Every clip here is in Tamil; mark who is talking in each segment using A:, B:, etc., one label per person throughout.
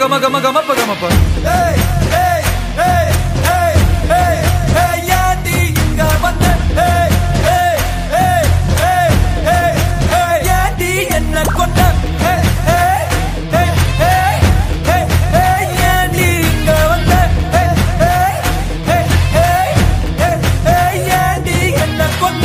A: கம கம கமப்ப கமப்ப
B: ஏய் ஏய் ஏய் ஏய் ஏய் ஏய் ஏண்டி இங்க வந்த ஏய் ஏய் ஏய் ஏய் ஏய் ஏய் ஏண்டி என்ன கொண்ட ஏய் ஏய் ஏய் ஏய் ஏய் ஏய் ஏண்டி இங்க வந்த ஏய் ஏய் ஏய் ஏய் ஏய் ஏய் ஏண்டி என்ன கொண்ட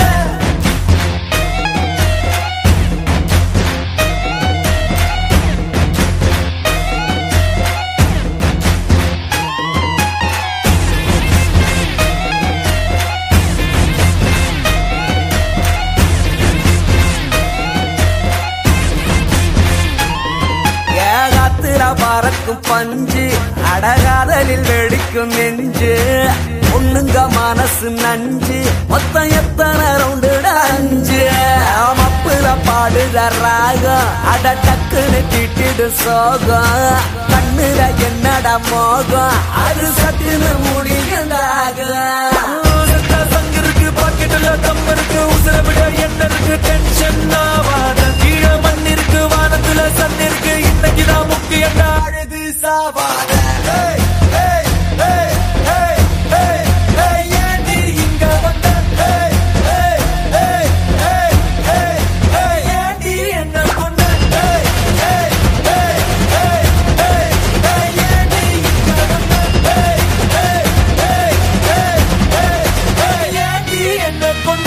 C: ஏகாத்திர பறக்கும் பஞ்சு அடகாதலில் வெடிக்கும் நெஞ்சு பொண்ணுங்க மனசு நஞ்சு மொத்தம் எத்தனை ரவுண்டு அஞ்சு மப்புல பாடுற ராகம் அட டக்குன்னு திட்டிடு சோகம் கண்ணுல என்னடா மோகம் அது சட்டுன்னு முடியுண்டாகும்
B: சங்க இருக்கு பாக்கெட்டுல தம் இருக்கு உசுர விட என்ன இருக்கு டென்ஷன் ஆவாத கீழே மண் இருக்கு வானத்துல சன் இருக்கு இன்னைக்கு தான் முக்கு என்ன அழுது சாவாத ஏய், ஏய், ஏய், ஏய், ஏய், ஏய், ஏண்டி இங்க வந்த? ஏய், ஏய், ஏய், ஏய், ஏய், ஏய், ஏண்டி என்ன கொன்ன? ஏய், ஏய், ஏய், ஏய், ஏய், ஏய், ஏண்டி இங்க வந்த? ஏய், ஏய், ஏய், ஏய், ஏய், ஏய், ஏண்டி என்ன கொன்ன?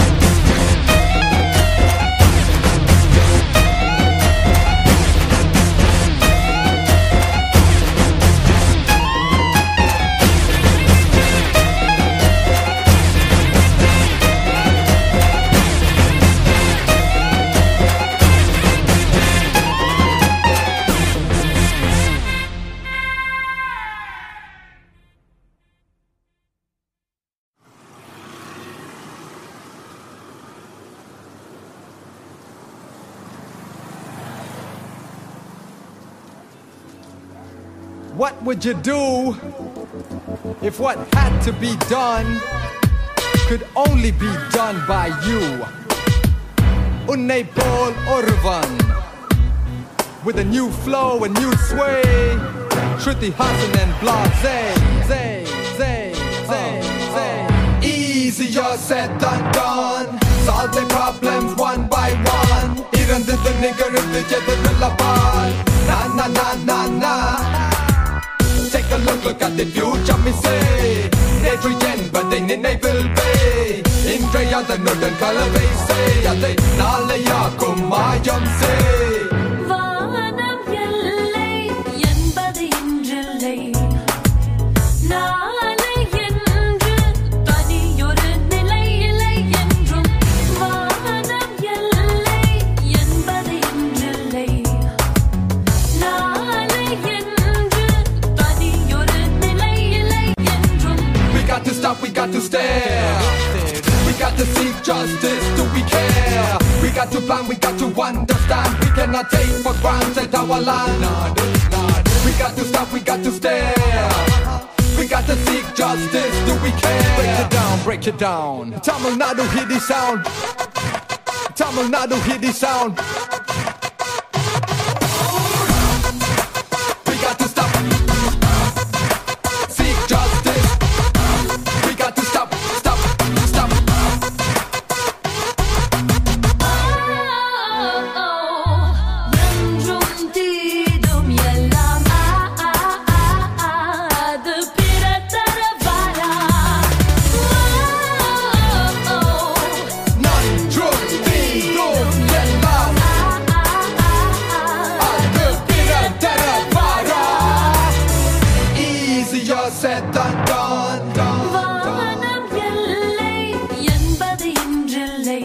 D: What would you do if what had to be done could only be done by you? Unne Paul Orvan with a new flow, a new sway. Shruti Hassan and Blase. Zay, zay, zay, zay. Easier said than done. Solve the problems one by one. இறந்தது நிகழ்ந்து எதிரில் பால் na na na na na Take a look, look at the future, me say நேற்று என்பதை நினைவில் வை இன்றைய அதனுடன் கலவை செய் அதை நாளையாக்கும் மாயம் செய்
E: வானம் எல்லை என்பது இன்றில்லை நாளை என்று தனியொரு நிலை இல்லை என்றும் வானம் எல்லை என்பது இன்றில்லை நாளை என்று தனியொரு நிலை இல்லை என்றும்
D: We got to stop, we got to stare. We got to seek justice, do we care? We got to plan, we got to understand. We cannot take for granted our land. We got to stop, we got to stare. We got to seek justice, do we care? Break it down, break it down. Tamil Nadu, hear the sound. Tamil Nadu, hear the sound. We got to stop. Seek justice. We got to stop, stop, stop.
E: என்றும் தீதும் எல்லாம் அது பிறத்தர வரா
D: நன்றும் தீதும் எல்லாம் அது பிறதர வரா. Easier said than done, done, done.
E: வானம் எல்லை என்பது இன்றில்லை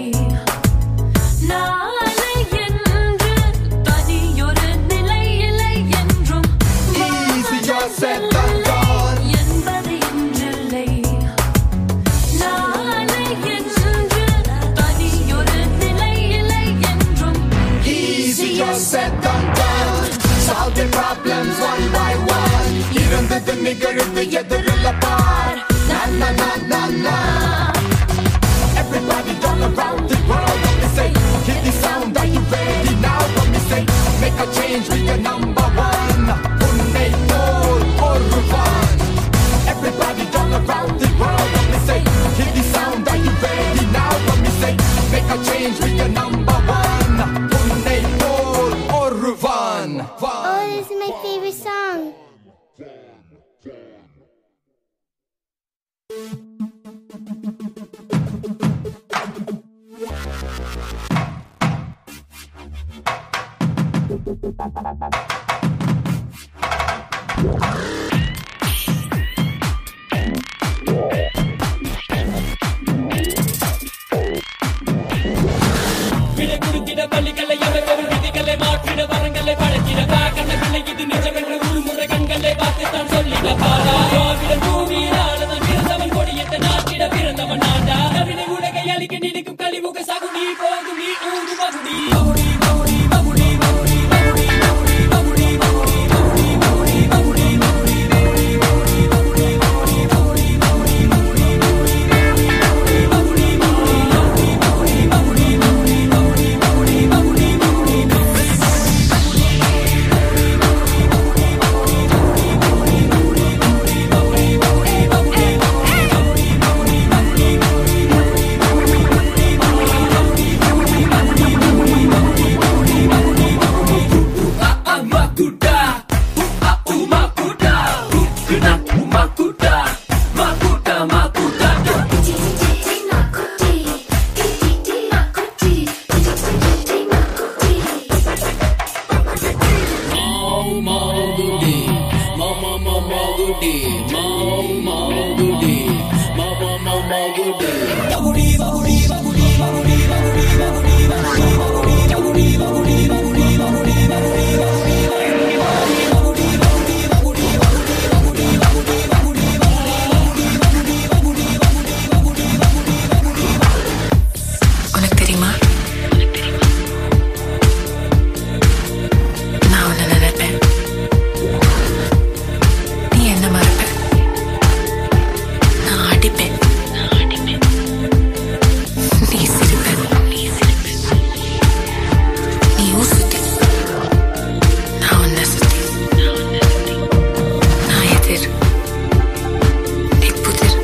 E: நாளை என்று தனியொரு நிலை இல்லை என்றும்
D: Easier said than
E: வானம்
D: done.
E: என்பது இன்றில்லை நாளை என்று தனியொரு நிலை இல்லை என்றும்
D: Easier said than done. Solve the problems one by one. இருந்தது நிகழ்ந்து எதிரில் பார் na na na na na Everybody all around the world let me say Hear the sound, are you ready now? Let me say Make a change, we are number one உன்னை
A: உனக்கு தெரியுமா நான் உன்னை நினைப்பேன் நீ என்ன மறப்ப நான் அடிப்பேன் நீ சிரிப்ப நீ ஊர் சுத்தி நான் உன்னை சுத்தி நான் எதிர் நீ புதிர்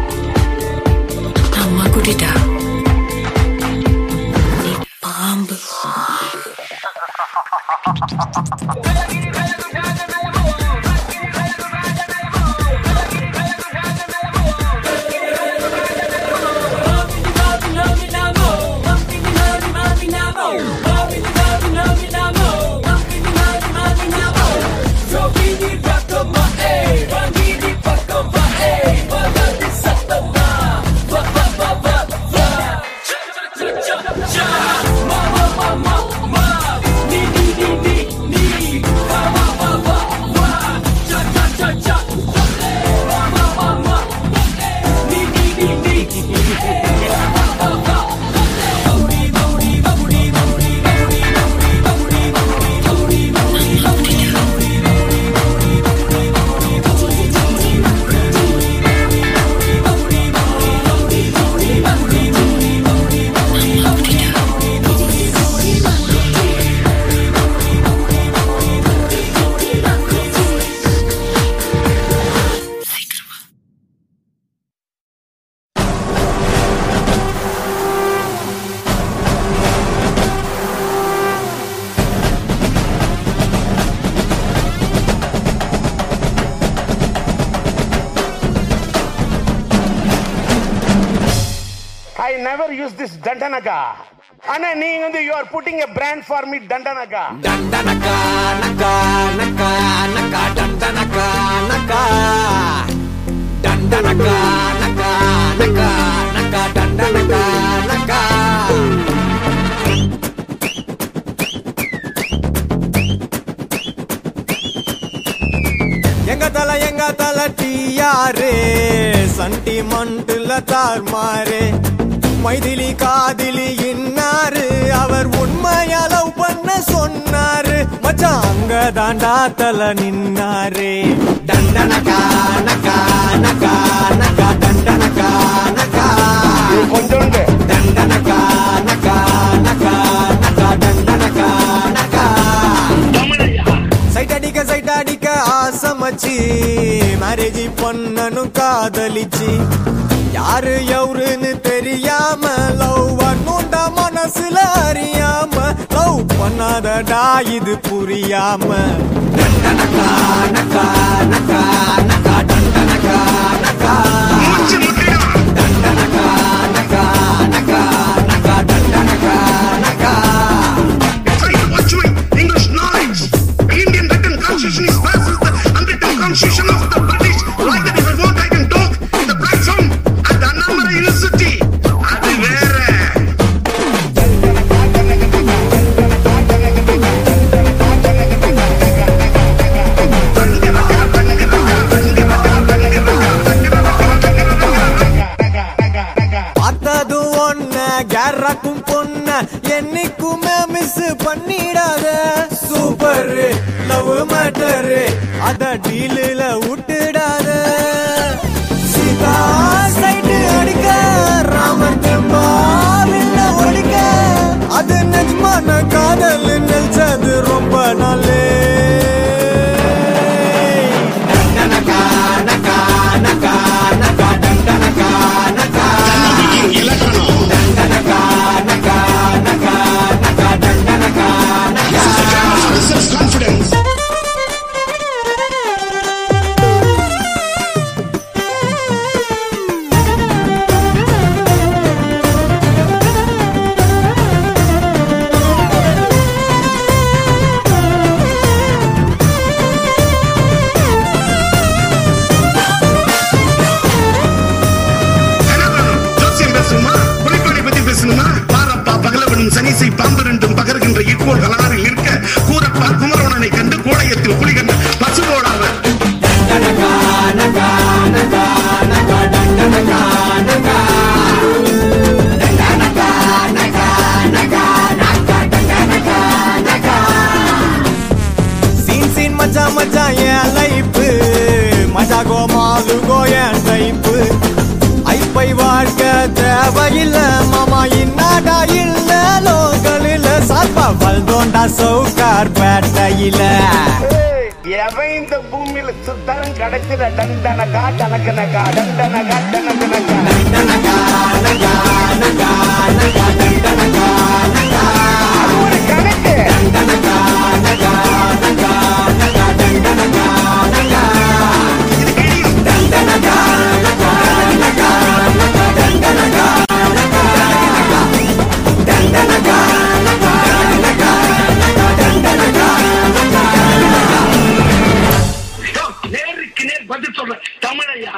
A: நான் மகுடிடா நீ பாம்பு
F: I never use this Dandanaga. அண்ணா நீங்க வந்து you are putting a brand for me Dandanaga.
C: டண்டனக்கா நக்கா நக்கா நக்கா டண்டனக்கா நக்கா டண்டனக்கா நக்கா நக்கா நக்கா டண்டனக்கா நக்கா எங்க தல எங்க தல டியாரு சண்டி மண்டுல தார்மாரு மைதிலி காதிலி இன்னாரு அவர் உண்மையா லவ் பண்ண சொன்னாரு மச்சான் அங்க தாண்டா தல நின்னாரு டண்டனக்கா நக்கா நக்கா நக்கா டண்டனக்கா நக்கா
F: கொஞ்சோண்டு
C: டண்டனக்கா நக்கா நக்கா நக்கா டண்டனக்கா நக்கா சைட் அடிக்க சைட் அடிக்க ஆசமச்சி மேரேஜ் பண்ணனும் காதலிச்சு யாரு எவருன்னு தெரியாம லவ் பண்ணுண்டா மனசுல அறியாம லவ் பண்ணாதடா இது புரியாம டண்டனக்கா நக்கா நக்கா நக்கா டண்டனக்கா நக்கா டண்டனக்கா நக்கா நக்கா நக்கா டண்டனக்கா நக்கா
G: Pursuing English knowledge. Indian written constitution is versus the unwritten constitution of the British. Like that, if I want, I can talk in the platform at the Annamala University. அது வேற
C: பார்த்ததும் ஒன்ன கேரக்கும் பொண்ண என்னைக்குமே மிஸ் பண்ணிடாத சூப்பர் லவ் மேட்டர் அத டீலில் விட்டுடாத சீதா சைடு அடிக்க ராமர் தெம்பாவில் ஒடிக்க அது நிஜமான காதல் நினைச்சது ரொம்ப நாளே நக்கா நக்கா நக்கா நக்கா டண்டனக்கா நக்கா டண்டனக்கா நக்கா நக்கா நக்கா டண்டனக்கா நக்கா
G: Self-confidence. மீசை பாம்பு ரெண்டும் பகர்கின்ற ஈக்கோல் கலாரில் நிற்க கூறப்பார் குமரவனனை கண்டு கோடையத்தில் குளிகண்ட பசுவோடாவர்
C: சீன் சீன் மச்சான் மச்சான் என் லைப்பு மஜா கோமாலு கோயன் டைப்பு ஐப்பை வாழ்க்கை தேவையில்ல மாமா இன்னாடா இல்ல லோக்கலில் சாப்பா வல்தோண்டா சவுக்கார் பேட்டையில
F: எவன் இந்த பூமியில சுத்தரம் கிடைச்சிட டண்டனகா டனக்கனகா டண்டனகா டனக்கனகா அது ஒரு கணக்கு
G: நேருக்கு நேர் பதில் சொல்ற தமிழையா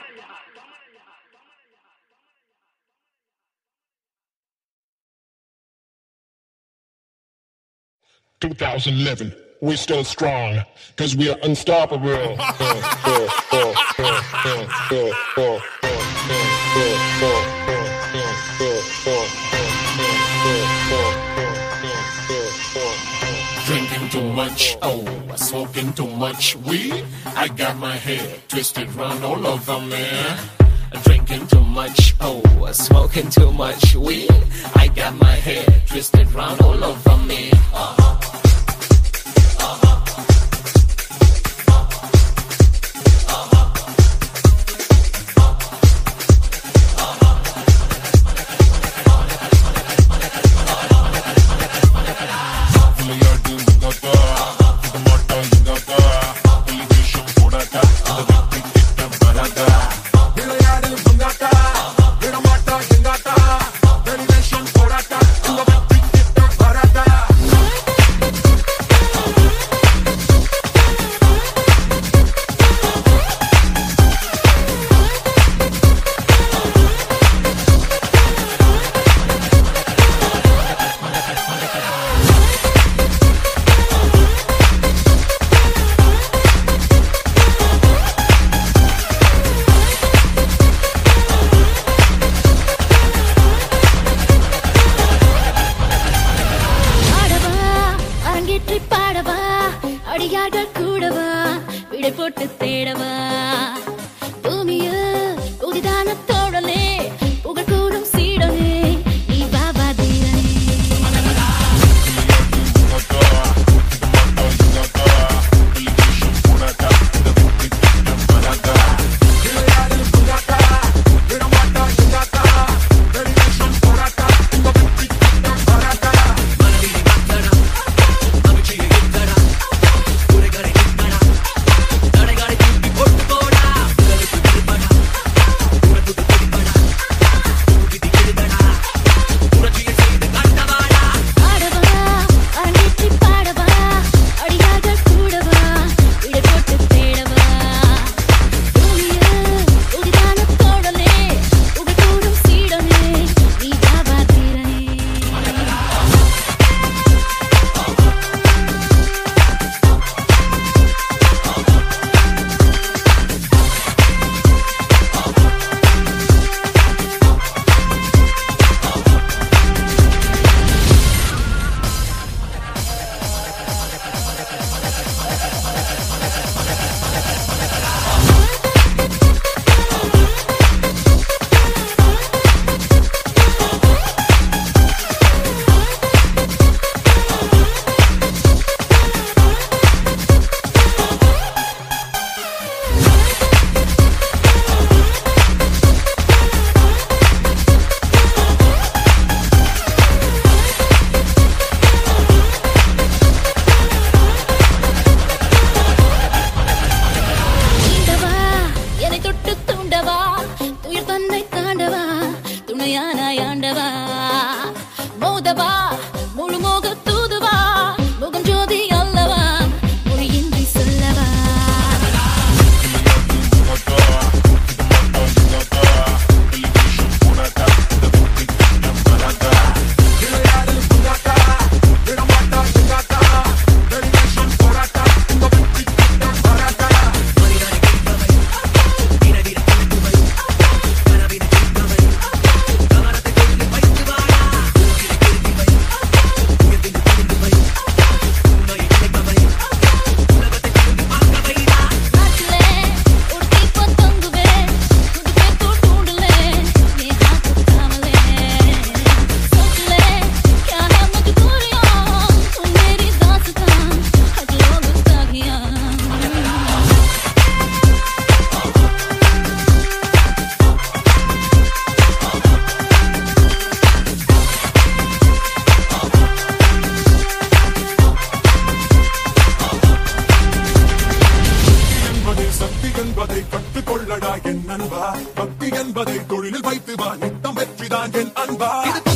H: 2011. We're still strong because we are unstoppable. Drinking too much, oh, smoking too much weed. I got my head twisted round all over me. Drinking too much, oh, smoking too much weed. I got my head twisted round all over me.
E: ஆடவா அரங்கேற்றி பாடவா அடியார்கள் கூடவா விடை போட்டு தேடவா பூமிய புதிதான தோழனே புகழ் கூறும் சீடனே நீ பாபா தீரனே
B: தடைகளை தூக்கி போட்டு போடா
I: என்பதை கற்றுக்கொள்ளடா என் அன்பா பக்தி என்பதை தொழிலில் வைத்து வா நித்தம் வெற்றிதான் என் அன்பா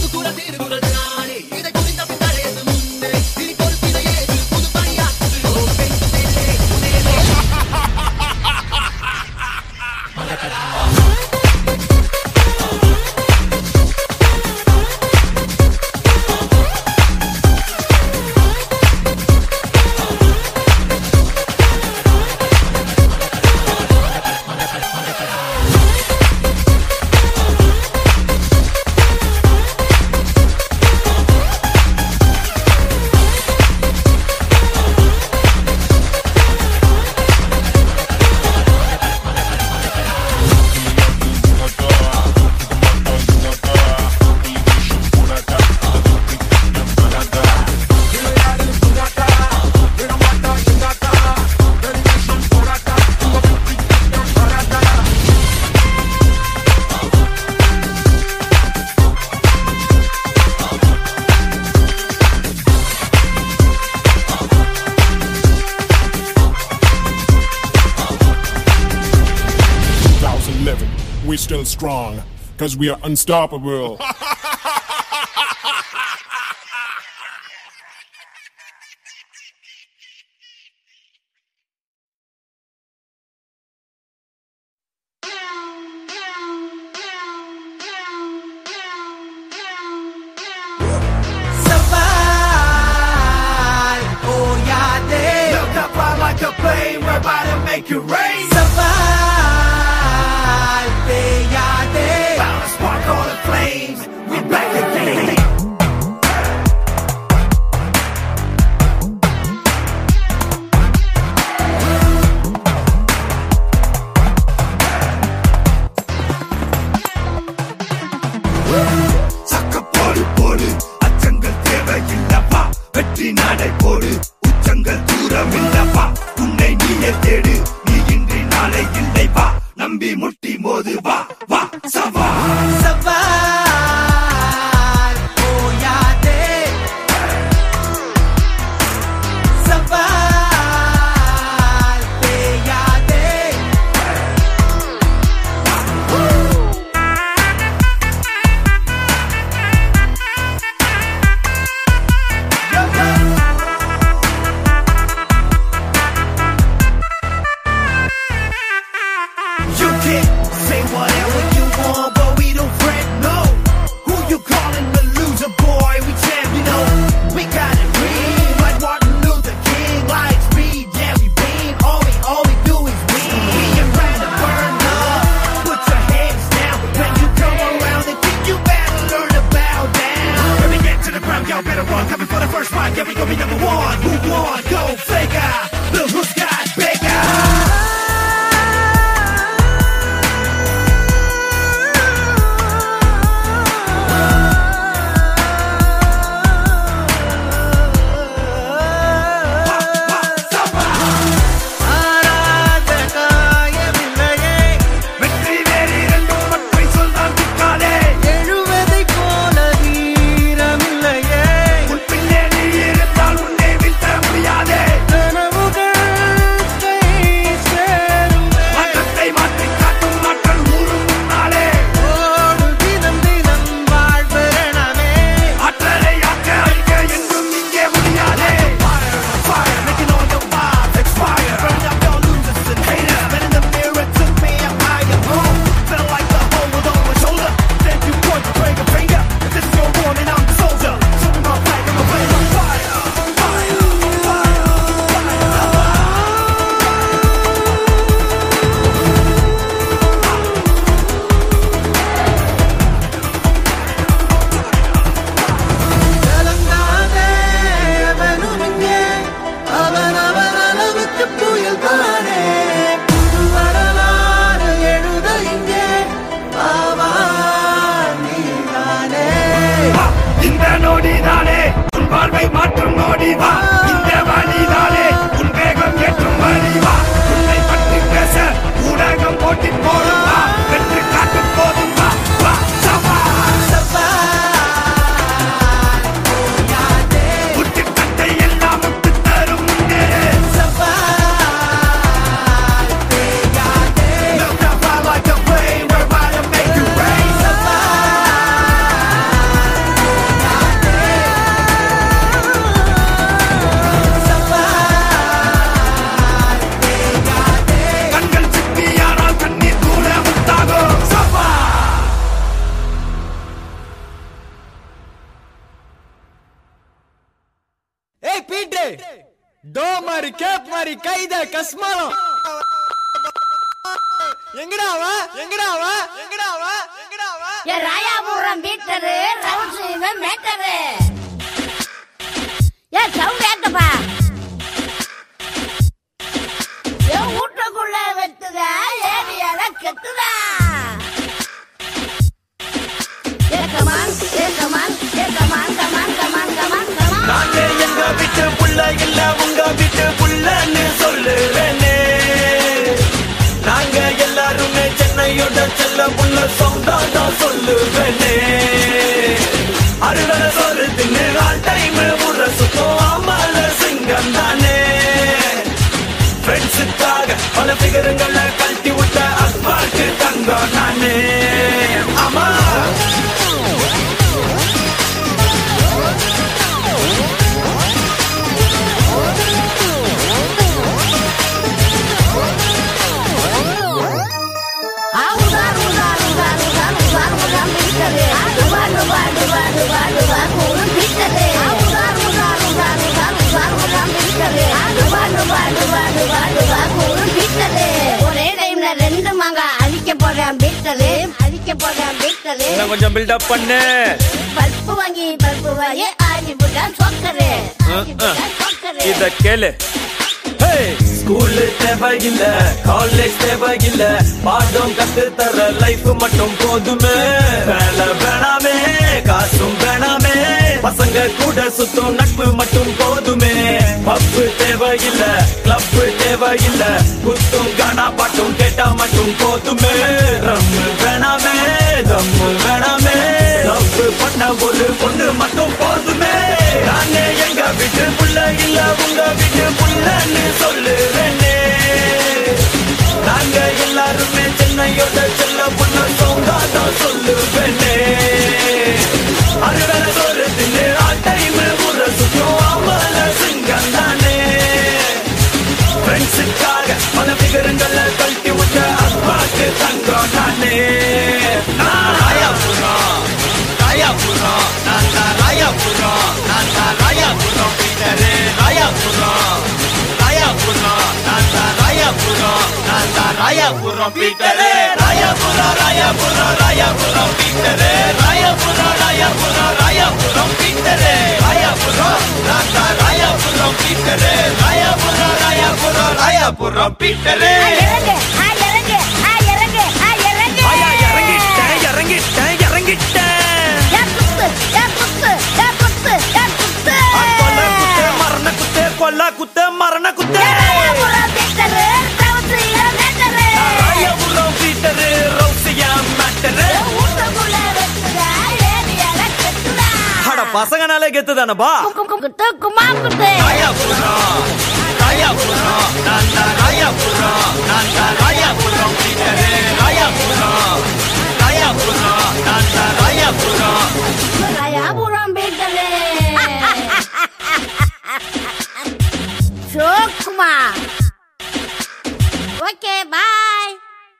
J: we still strong, cause we are unstoppable.
B: Survive, oh yeah, they Look up high like a plane, we're about to make it rain Survive, they yeah, they Bound to spark all the flames, we back again
K: சக்க போடு போடு அச்சங்கள் தேவையில்லப்பா வெற்றி நடை போடு உச்சங்கள் தூரம் இல்லப்பா உன்னை நீயே தேடு நீ இன்றி நாளை இல்லை வா நம்பி முட்டி மோது வா வா சவா
B: Survive, oh yeah, they Survive, they yeah, they You can say whatever you want, but we don't fret, no. Who you calling the loser, boy? We champion, no. We got it green, like Martin Luther King. Light speed, yeah, we beam. All we, all we do is win. We are ready to burn up. Put your hands down. When you come around the kick, you better learn to bow down. When we get to the ground, y'all better run. Coming for the first spot, yeah, we gon' be number one. Who won? Go figure. Look who's got bigger.
K: வெற்றி வேறு இரண்டும் மற்றை சொல்தான் திக்காலே
B: எழுவதைப் போல வீரமில்லையே
K: உன் பின்னே நீ இருந்தால் உன்னை வீழ்த்த முடியாதே
B: கனவுகள் கை சேருமே
K: மாற்றத்தை மாற்றி காட்டும் நாட்கள் ஊரும் முன்னாலே
B: ஓடு தினம் தினம் வாழ்வரணமே
K: ஆற்றலை ஆக்க அழிக்க என்றும் இங்கே முடியாதே
B: Fire, making all your vibes expire Burning up your losers and haters Men in the mirror to me, I'm high and home Feel like the hole with on my shoulder Then you point the trigger finger If this is your warning, I'm the soldier Show me my flag, I'm a flame on fire Fire, fire, கலங்காதே அவனும் இங்கே அவன் அவன் அளவுக்கு புயல் தானே புது வரலாறு எழுத இங்கே பாவா நீதானே
K: வா, இந்த நொடி தானே உன் வாழ்வை மாற்றும் நொடி வா இந்த வழி தானே உன் வேகம் ஏற்றும் வழி வா உன்னை பற்றி பேச ஊடகம் போட்டி போடும் வா வெற்றி காட்டும் போதும் வா வா சவா உச்சி கட்டை எல்லாம் விட்டு தரும் முன்னே
B: சவால்
C: மாதிரி கைத கஸ்மாலம் எங்கடா அவ எங்கடா அவ எங்கடா அவ எங்கடா அவ
L: ஏ ராயாபுரம் பீட்டரு ரவுண்ட்ஸ் இவன் மேட்டரு ஏ சவுண்ட் ஏத்தப்பா ஏ வீட்டுக்குள்ள வெத்துதா ஏரியால கெத்துதா ஏ கமான் ஏ கமான் ஏ come on come on come on come on come on
B: நாங்க எங்க வீட்டு புள்ள இல்ல உங்க வீட்டு புள்ளன்னு சொல்லுறேனே நாங்க எல்லாருமே சென்னையோட செல்ல புள்ள சவுண்டா தான் சொல்லுவேனே அறுவடை சோறு தின்னு ஆல் டைம் ஊற சுத்தம் ஆமால சிங்கம் தானே ஃப்ரெண்ட்ஸுக்காக பல பிகரங்களை கழட்டி விட்ட அஸ்பாக்கு தங்கம் நானே ஆமா
L: ஆவுதா ருதா ருதா ருதா ருதா ருதா பீட்டரு டுபா டுபா டுபா டுபா டுபா கூறு பீட்டரு ஆவுதா ருதா ருதா ருதா ருதா ருதா பீட்டரு டுபா டுபா டுபா டுபா டுபா கூறு பீட்டரு ஒரே டைம்ல ரெண்டு மாங்கா அழிக்க போறேன் பீட்டரு அழிக்க போறேன் பீட்டரு
B: இன்னும் கொஞ்சம் பில்டப் பண்ணு
L: பல்பு வாங்கி பல்பு வாங்கி ஆடி புட்டா சொக்கரு ஆடி புட்டா சொக்கரு
B: இத கேளு ஸ்கூலு தேவையில்ல காலேஜ் தேவையில்ல பாடம் கத்து தர லைஃப் மட்டும் போதுமே வேலை வேணாமே காசும் வேணாமே பசங்க கூட சுத்தும் நட்பு மட்டும் போதுமே பப்பு தேவையில்ல கிளப் தேவையில்ல குத்தும் கானா பாட்டும் கேட்டா மட்டும் போதுமே ரம்மு வேணாமே தம்மு வேணாமே லவ் பண்ண ஒரு பொண்ணு மட்டும் போதுமே நானே எங்க வீட்டு புள்ள இல்ல உங்க வீட்டு புள்ளன்னு சொல்லுறேனே நாங்க எல்லாருமே சென்னையோட செல்ல பொண்ணு சொங்காதான் சொல்லுவேனே அறுவடை சோறு தின்னு ஆல் டைம் ஊற சுற்றும் ஆமல சிங்கம் தானே ஃப்ரெண்ட்ஸுக்காக பல விகரங்களை கழட்டி விட்ட அப்பாக்கு தங்கம் நானே நான் ராயாபுரம் ராயாபுரம் நான் தான் ராயாபுரம் நான் தான் ராயாபுரம் பீட்டரு ராயாபுரம் ராயாபுரம் நான் தான் ராயாபுரம் நான் தான் Royapuram Peter Royapuram Royapuram Royapuram Peter Royapuram Royapuram Royapuram Peter Royapuram நான் தான் ராயாபுரம் பீட்டரு ராயாபுரம் ராயாபுரம் ராயாபுரம் பீட்டரு
L: இறங்கு ஆ இறங்கு ஆ இறங்கு ஆ இறங்கு
B: ஆயா இறங்கிட்டேன் இறங்கிட்டேன் இறங்கிட்டேன்
L: ஏ குத்து ஏ குத்து ஏ குத்து ஏ குத்து
B: கொல்ல குத்து மரண குத்து கொல்ல குத்து மரண குத்து
L: ராயாபுரம் பீட்டரு ரவுண்ட்ஸ் இவன் மேட்டரு
B: ராயபுரம் பீட்டரு ரவுசியா மேட்டரு
L: வீட்டுக்குள்ள வெத்துதா ஏரியால கெத்துதா
B: அட பசங்கனாலே கெத்து தானப்பா
L: குத்து குமா குத்து
B: ராயாபுரம் ராயாபுரம் நான் தான் ராயாபுரம் நான் தான் ராயாபுரம் பீட்டரு ராயாபுரம் ராயாபுரம் நான் தான் ராயாபுரம்
L: ராயாபுரம் பீட்டரு சோக்குமா ஓகே பாய்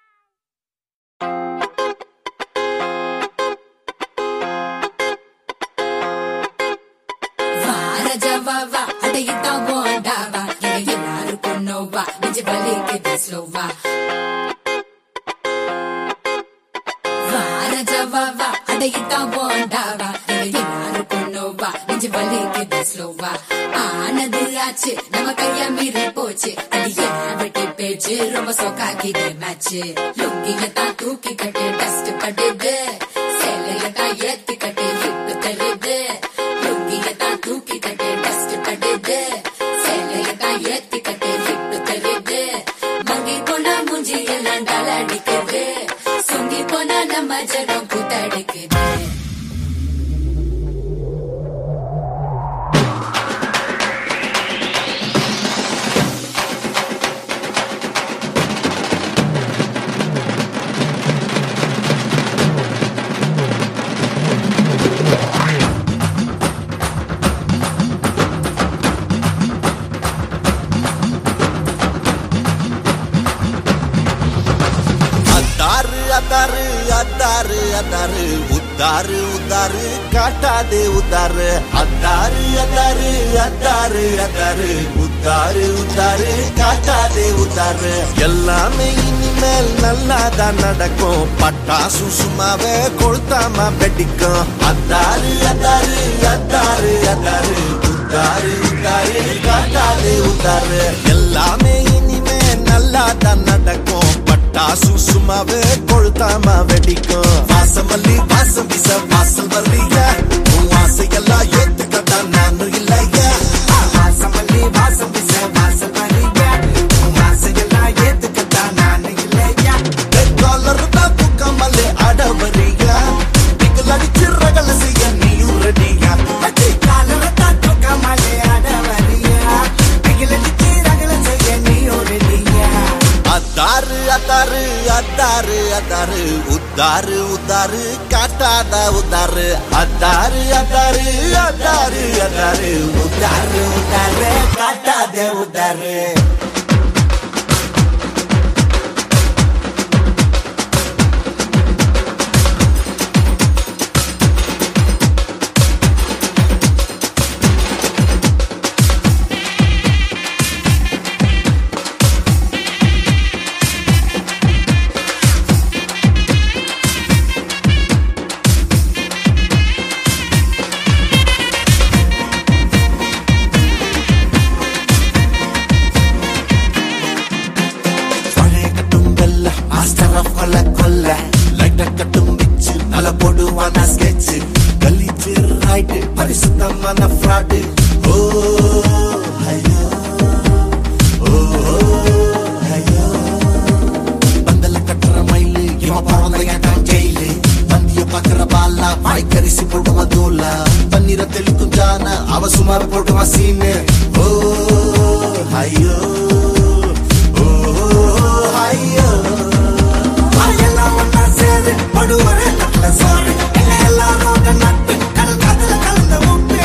A: வாரஜவாவா அடையிட்டான் போண்டாவா எங்க எல்லாருக்கும் நோவா நெஞ்சு வலிக்குது ஸ்லோவா வாரஜவாவா அடையிட்டான் போண்டாவா எங்க எல்லாருக்கும் நோவா நெஞ்சு வலிக்குது ஸ்லோவா ஆனது ஆச்சு நம்ம கைய மீறி போச்சு அது ஏன் வெட்டி பேச்சு ரொம்ப சோக்காக்கிது மேட்ச் லுங்கிய தான் தூக்கி கட்டு டஸ்ட் படுது சேலைய தான் ஏத்தி கட்டு ஹிப் தருது லுங்கிய தான் தூக்கி கட்டு டஸ்ட் படுது சேலைய தான் ஏத்தி கட்டு ஹிப் தருது மங்கி போனா மூஞ்சி எல்லாம் டால அடிக்குது சொங்கி போனா நம்ம ஜனம் கூத்தடிக்குது
C: அத்தாரு அத்தாரு அத்தாரு அத்தாரு உத்தாரு உத்தாரு காட்டாதே உத்தாரு அத்தாரு அத்தாரு அத்தாரு அத்தாரு உத்தாரு
M: உத்தாரு உத்தாரு காட்டாதே உத்தாரு எல்லாமே இனிமேல் நல்லாதான் நடக்கும் பட்டாசு சும்மாவே கொளுத்தாம வெடிக்கும் அத்தாரு அத்தாரு அத்தாரு அத்தாரு உத்தாரு உத்தாரு காட்டாதே உத்தாரு எல்லாமே இனிமே நல்லாதான் நடக்கும் பட்டாசு சும்மாவே கொளுத்தாம வெடிக்கும் வாசமல்லி வாசம் வீச வாசல் வர்றீங்க உன் ஆசையெல்லாம் ஏத்துக்கத்தான் நானும் இல்லையா வாசமல்லி வாசம் வீச வாசல் வர்றீங்க உன் ஆசையெல்லாம் ஏத்துக்கத்தான் நானும் இல்லையா டாலர் தான் தூக்காமலே ஆட வர்றீங்க நீங்கள் அடிச்சு ரகல செய்ய நீயும் ரெடியா டாலர் தான் தூக்காமலே ஆட வர்றீங்க நீங்கள் அடிச்சு ரகல செய்ய நீயும் ரெடியா அத்தாரு அத்தாரு அத்தாரு அத்தாரு உத்தாரு உத்தாரு காட்டாத உத்தாரு அத்தாரு அத்தாரு அத்தாரு அத்தாரு உத்தாரு உத்தாரு காட்டாத உத்தாரு பழைய கட்டும் வெல்ல மாஸ்டர் ஆஃப் கொல்ல கொல்ல லைட்ட கட்டும் வச்சு நல்ல போடுவான ஸ்கெட்ச் கலிச்சு ரைட்டு பரிசுத்தமான ஃப்ராடு ஓ ஐயோ ஓ ஐயோ பந்தல கட்டுற மயிலு இவன் பிறந்த ஏட்டான் ஜெயிலு வந்திய பாக்குற பாலா வாய்க்கரிசி போடுவான் தூளா பன்னீர தெளிக்கும் ஜான அவ சுமார் போடுவான் சீனு ஓ ஐயோ ஓ ஐயோ வாயெல்லாம் ஒண்ணா சேரு படுவரே நல்ல சோறு எங்க எல்லாரோட நட்பு கடல் காதல கலந்த உப்பு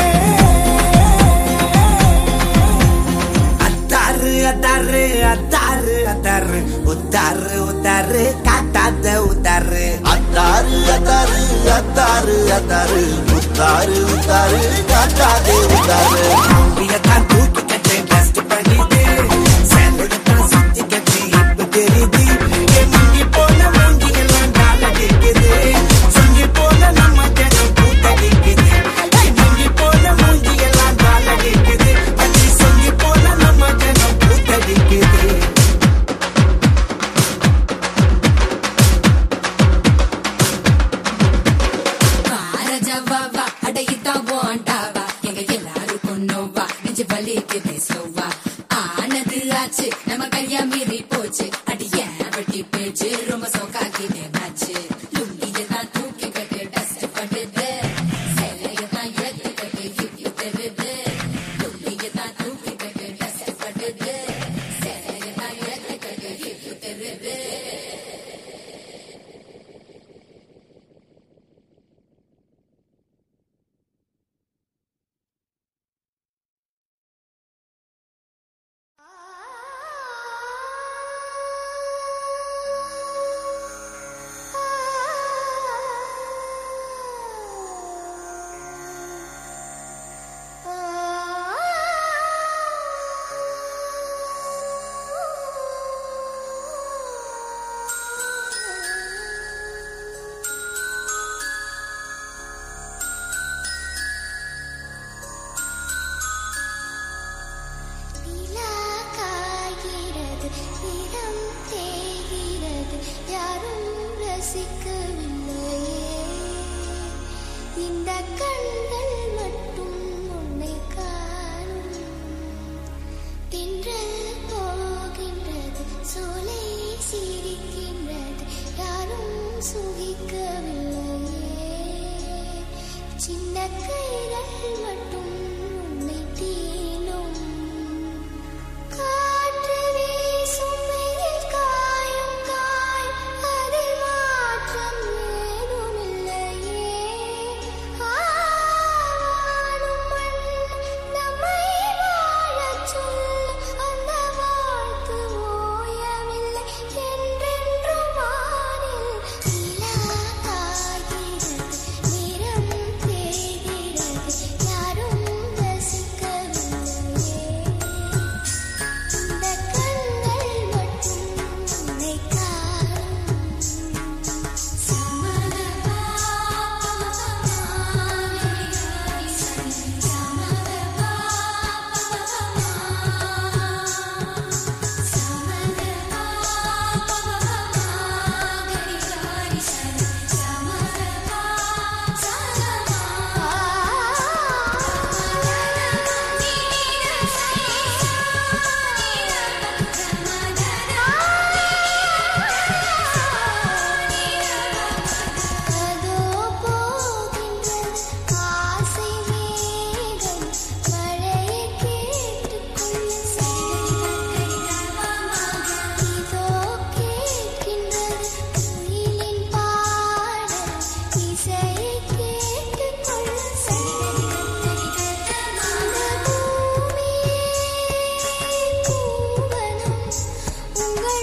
M: அத்தாரு அத்தாரு அத்தாரு அத்தாரு உத்தாரு உத்தாரு காட்டாத உத்தாரு அத்தாரு அத்தாரு அத்தாரு அத்தாரு உத்தாரு உத்தாரு காட்டாதே உத்தாரு நம்பியத்தான் தூக்கி கட்டை டஸ்ட் பண்ணிட்டு சேலத்தான் சுத்தி கட்டி இப்ப தெரியுது என் மங்கி போல மூங்கி எல்லாம் காலடிக்குது சொங்கி போல நம்ம ஜனம் கூத்தடிக்குது என் மங்கி போல மூங்கி எல்லாம் காலடிக்குது பச்சி சொங்கி போல நம்ம ஜனம் கூத்தடிக்குது
A: ராஜாவா அடையித்தான் போண்டாவா எங்க எல்லாருக்கும் நோவா நெஞ்சு வலிக்குது ஸ்லோவா ஆனது ஆச்சு நம்ம கையா மீறி போச்சு அடி ஏன் வட்டி பேச்சு ரொம்ப சோக்காக்கிட்டே மேட்ச்சு லுங்கிய தான் தூக்கி கட்டு டஸ்ட் பண்ணுது சேலைய தான் ஏத்து கட்டு ஹிப் தருது லுங்கிய தான் தூக்கி கட்டு டஸ்ட் பண்ணுது சேலைய தான் ஏத்து கட்டு ஹிப் தருது
E: நிலா காய்கிறது நிறம் தேய்கிறது யாரும் ரசிக்கவில்லையே இந்த கண்கள் மட்டும் உன்னை காணும் தென்றல் போகின்றது சோலை சிரிக்கின்றது யாரும் சுகிக்கவில்லையே சின்ன கைகள் மட்டும் உன்னை தீனும் காற்று வீசும் வெயில் காயும் காய் அதில் மாற்றம் ஏதுமில்லையே ஆவானும் மண் நம்மை வாழச் சொல்லும் அந்த வாழ்த்து ஓயவில்லை என்றென்றும் வானில் நிலா காய்கிறது நிறம் தேய்கிறது யாரும்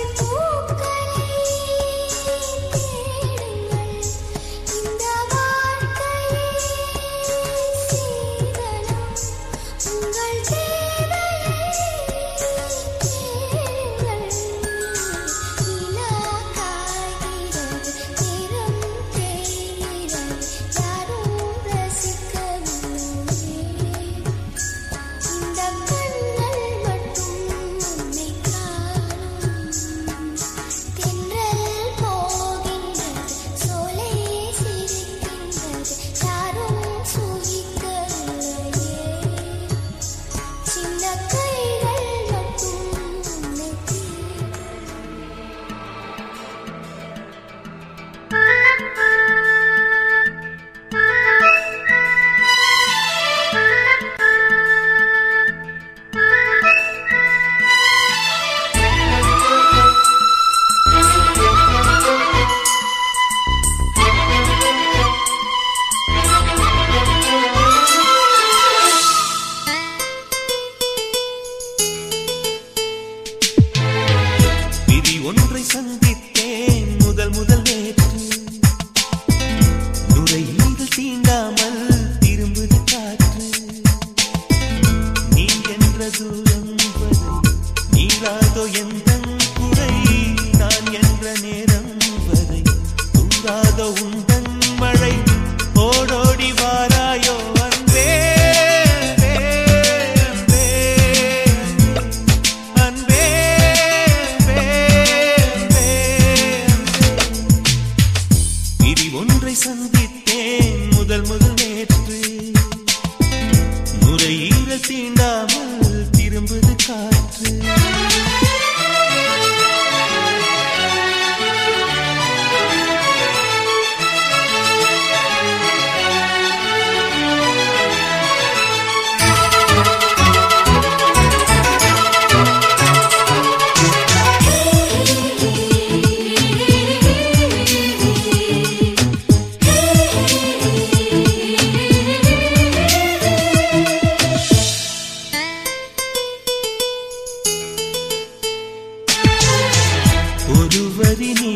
B: ஒருவரி நீ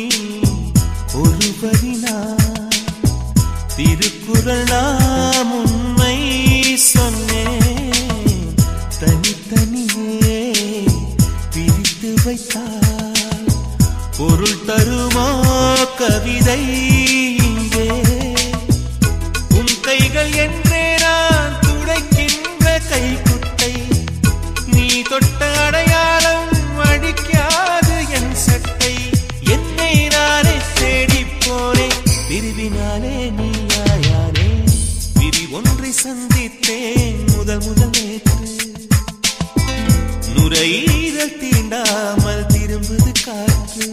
B: ஒருவரி நான் திருக்குறள் நாம் உண்மை சொன்னேன் தனித்தனியே பிரித்து வைத்தால் பொருள் தருமா கவிதை இங்கே உன் கைகள் என்றே நான் துடைக்கின்ற கைக்குட்டை நீ தொட்ட அடையாளம் அடிக்காது என் சட்டை என்னை நானே தேடிப் போனேன் பிரிவினாலே நீயாயானே பிரி ஒன்றை சந்தித்தேன் முதல் முதல் நேற்று நுரையீரல் தீண்டாமல் திரும்புது காற்று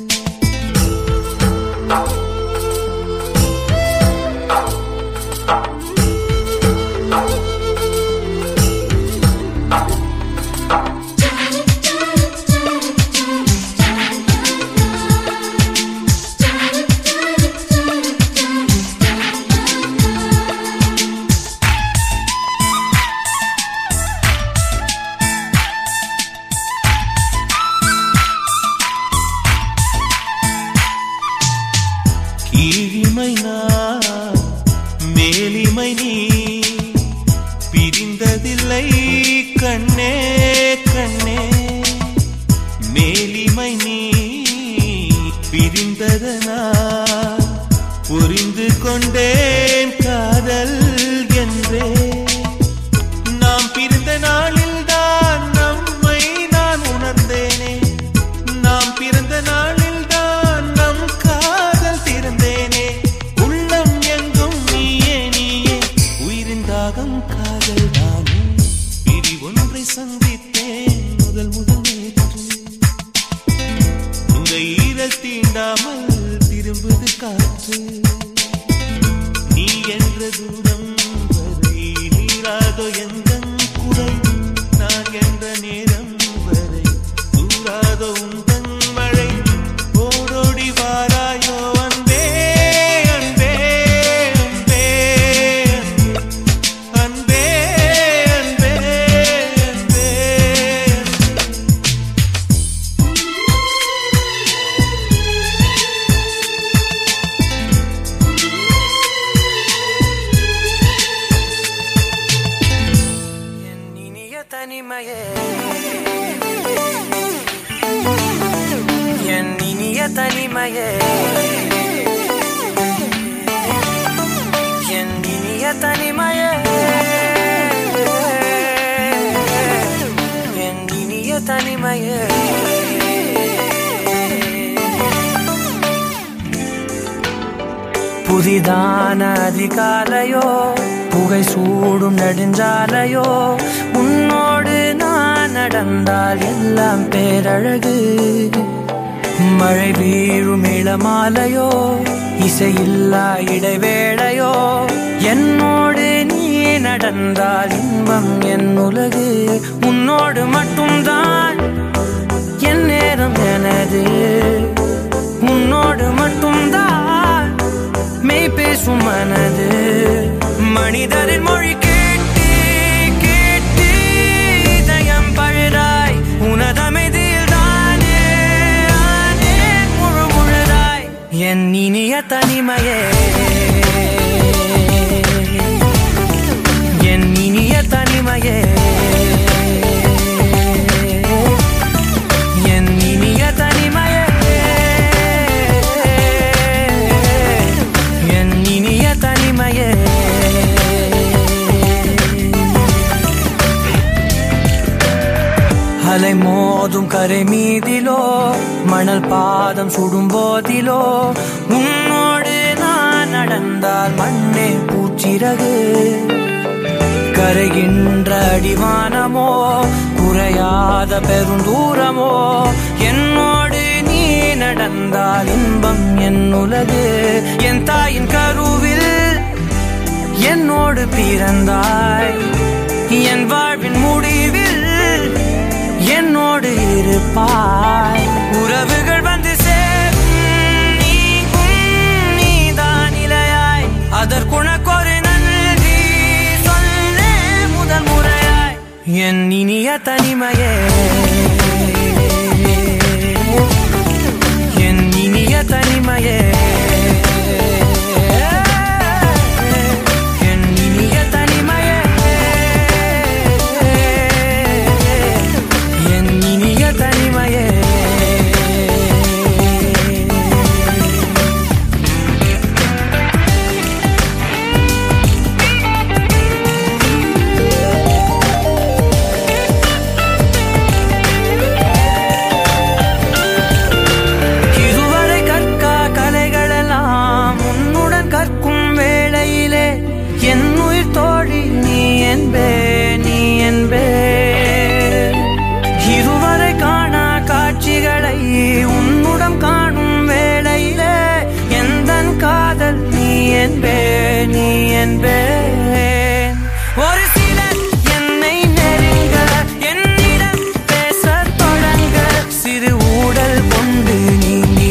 B: கீழிமை நான் மேலிமை நீ பிரிந்ததில்லை கண்ணே கண்ணே மேலிமை நீ பிரிந்ததனால் புரிந்து கொண்டேன் காதல் என்றே நாம் பிரிந்த நாளில் தான் நம்மை நான் உணர்ந்தேனே நாம் பிறந்த நாளில் தான் நம் காதல் திறந்தேனே உள்ளம் எங்கும் நீயே நீயே உயிரின் தாகம் காதல் தானே பிரி ஒன்றை சந்தித்தேன் முதல் முதல் நேற்று நுரையீரல் தீண்டாமல் திரும்புது காற்று நீ என்ற தூரம் வரை நீராதோ எந்த குறை நான் என்ற நேரம் வரை தூராதோ உந்தன் மழை ஓடோடி வாராயோ அன்பே அன்பே அன்பே அன்பே அன்பே அன்பே
N: தனிமையே என் இனிய தனிமையே என் இனிய தனிமையே புதிதான அதிகாலையோ புகை சூடும் நெடுஞ்சாலையோ உன்னோடு நான் நடந்தால் எல்லாம் பேரழகு மழை வீழும் இளமாலையோ இசையில்லா இடைவேளையோ என்னோடு நீ நடந்தால் இன்பம் என் உலகு உன்னோடு மட்டும்தான் என் நேரம் எனது உன்னோடு மட்டும்தான் மெய் பேசும் மனது மனிதரின் மொழி கேட்டு கேட்டு இதயம் பழுதாய் உனதமைதியில் தானே ஆனே முழு முழுதாய் என் இனிய தனிமையே என் இனிய தனிமையே என் இனிய தனிமையே என் இனிய தனிமையே அலை மோதும் கரை மீதிலோ மணல் பாதம் சுடும் போதிலோ உன்னோடு நான் நடந்தால் மண்ணே பூச்சிறகு கரைகின்ற அடிவானமோ குறையாத பெருந்தூரமோ என்னோடு நீ நடந்தால் இன்பம் என் உலகு என் தாயின் கருவில் என்னோடு பிறந்தாய் என் வாழ்வின் முடிவில் என்னோடு இருப்பாய் உறவுகள் வந்து சேரும் நீங்கும் நீதான் இலையாய் அதற்குணக்கொரு நன்றி சொல்லே முதல் முறையாய் என் இனிய தனிமையே என் இனிய தனிமையே என் இனிய தனிமையே என் இனிய தனிமையே இதுவரை கற்கா கலைகளெல்லாம் உன்னுடன் கற்கும் வேளையிலே என் உயிர் தோழி நீ என்பே நீ என்பே இதுவரை காணா காட்சிகளை உன்னுடன் காணும் வேளையிலே எந்தன் காதல் நீ என்பே நீ என்பே ஒரு சிலர் என்னை நெருங்க என்னிடம் பேசத் தொடங்க சிறு ஊடல் கொண்டு நீங்கி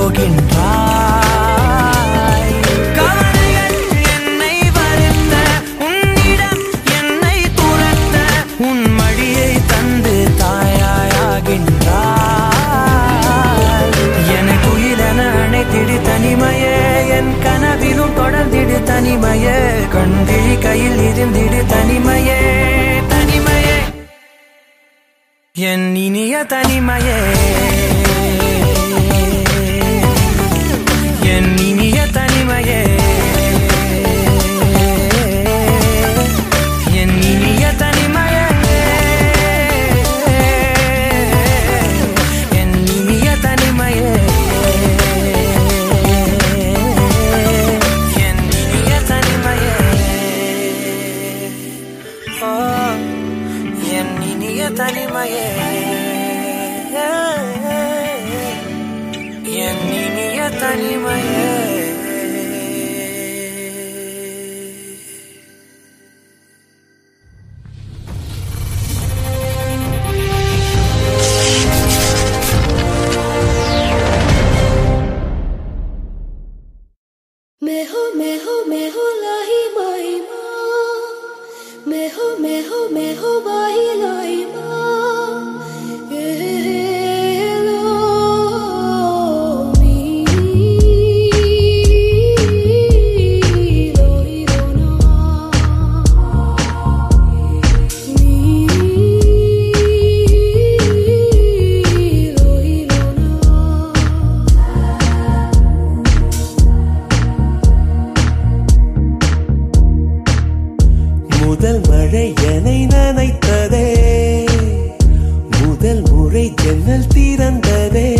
N: போகின்றாய் கவலைகள் என்னை வருத்த உன்னிடம் என்னை துரத்த உன் மடியை தந்து தாயாயாகின்றாய் எனக்கு உயிரென அணைத்திடு தனிமையே என் கனவிலும் தொடர்ந்திடு தனிமையே கண்கிழி கையில் இருந்திடு தனிமையே தனிமையே என் இனிய தனிமையே என் இனிய தனிமையே என் இனிய தனிமையே என் இனிய தனிமையே என் இனிய தனிமையே ஆ, என் இனிய தனிமையே என் இனிய தனிமையே
E: मैं हो मैं हो मैं हो लाही माही माँ मैं हो मैं हो मैं हो माही लाई माँ ये लो मी
O: மழை ஜன்னல் திறந்ததே